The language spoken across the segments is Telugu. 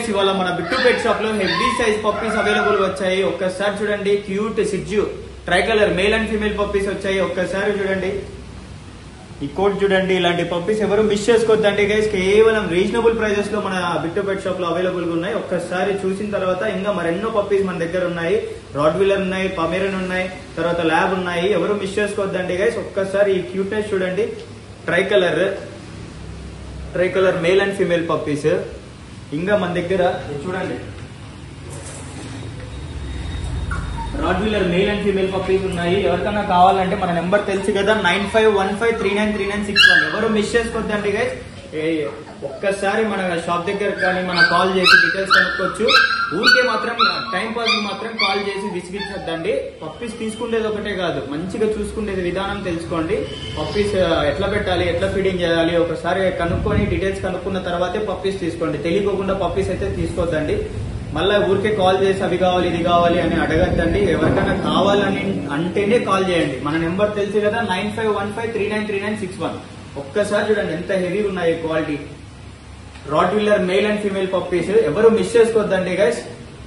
ఇవాళ మన బిట్టు పెట్ షాప్ లో హెవీ సైజ్ పప్పీస్ అవైలబుల్ వచ్చాయి ఒక్కసారి చూడండి cute Shih Tzu tricolour male and female puppies వచ్చాయి ఒక్కసారి చూడండి ఈ కోట్ చూడండి ఇలాంటి పప్పీస్ ఎవరు మిస్ చేసుకోవద్దండి గైస్ కేవలం రీజనబుల్ ప్రైజెస్ లో మన బిట్టు పెట్ షాప్ లో అవైలబుల్ గా ఉన్నాయి ఒక్కసారి చూసిన తర్వాత ఇంకా మరెన్నో పప్పీస్ మన దగ్గర ఉన్నాయి రాడ్ వీలర్ ఉన్నాయి పమేరన్ ఉన్నాయి తర్వాత ల్యాబ్ ఉన్నాయి ఎవరు మిస్ చేసుకోవద్దండి గైస్ ఒక్కసారి ఈ క్యూట్నెస్ చూడండి tricolour tricolour male and female puppies ఇంకా మన దగ్గర ఇది చూడండి Rottweiler male and female puppies ఉన్నాయి ఎవరికైనా కావాలంటే మన నెంబర్ తెలుసు కదా nine five one five three nine three nine six one ఎవరు మిస్ చేసుకోవద్దండి గైస్ ఒక్కసారి మన షాప్ దగ్గర కానీ మన కాల్ చేసి డీటెయిల్స్ కనుక్కోవచ్చు ఊరికే మాత్రం టైం పాస్ మాత్రం కాల్ చేసి విసిగించొద్దండి పప్పీస్ తీసుకునేది ఒకటే కాదు మంచిగా చూసుకునేది విధానం తెలుసుకోండి పప్పీస్ ఎట్లా పెట్టాలి ఎట్లా ఫీడింగ్ చేయాలి ఒకసారి కనుక్కొని డీటెయిల్స్ కనుక్కున్న తర్వాతే పప్పీస్ తీసుకోండి తెలియకోకుండా పప్పీస్ అయితే తీసుకోవద్దండి మళ్ళీ ఊరికే కాల్ చేసి అవి కావాలి ఇది కావాలి అని అడగద్దండి ఎవరికైనా కావాలని అంటేనే కాల్ చేయండి మన నెంబర్ తెలుసు కదా nine five one five three nine three nine six one ఒక్కసారి చూడండి ఎంత హెవీ ఉన్నాయి quality Rottweiler male and female puppies ఎవరు మిస్ చేసుకోవద్దండి గైస్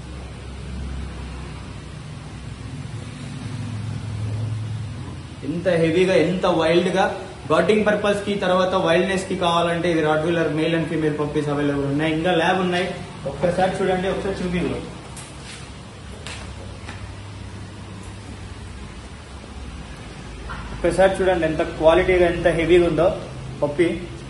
ఎంత హెవీగా ఎంత వైల్డ్ గా గాటింగ్ పర్పస్ కి తర్వాత వైల్డ్నెస్ కి కావాలంటే ఇది Rottweiler male and female puppies available ఉన్నాయి ఇంకా ల్యాబ్ ఉన్నాయి ఒక్కసారి చూడండి ఒకసారి చూపించు ఒక్కసారి చూడండి ఎంత క్వాలిటీగా ఎంత హెవీగా ఉందో పప్పి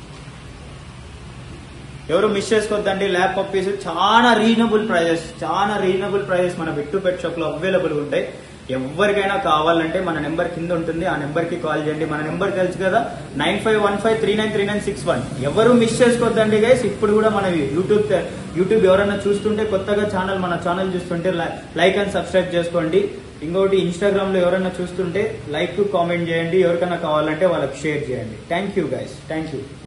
ఎవరు మిస్ చేసుకోవద్దండి ల్యాబ్ పప్పీస్ చాలా రీజనబుల్ ప్రైజెస్ చాలా రీజనబుల్ ప్రైజెస్ మన బిట్టు పెట్ షాప్ లో అవైలబుల్ ఉంటాయి ఎవరికైనా కావాలంటే మన నెంబర్ కింద ఉంటుంది ఆ నెంబర్ కి కాల్ చేయండి మన నెంబర్ తెలుసు కదా nine five one five three nine three nine six one ఎవరు మిస్ చేసుకోవద్దండి గైస్ ఇప్పుడు కూడా మన యూట్యూబ్ యూట్యూబ్ ఎవరైనా చూస్తుంటే కొత్తగా ఛానల్ మన ఛానల్ చూస్తుంటే లైక్ అండ్ సబ్స్క్రైబ్ చేసుకోండి ఇంకోటి ఇన్స్టాగ్రామ్ లో ఎవరైనా చూస్తుంటే లైక్ కామెంట్ చేయండి ఎవరికైనా కావాలంటే వాళ్ళకి షేర్ చేయండి thank you guys thank you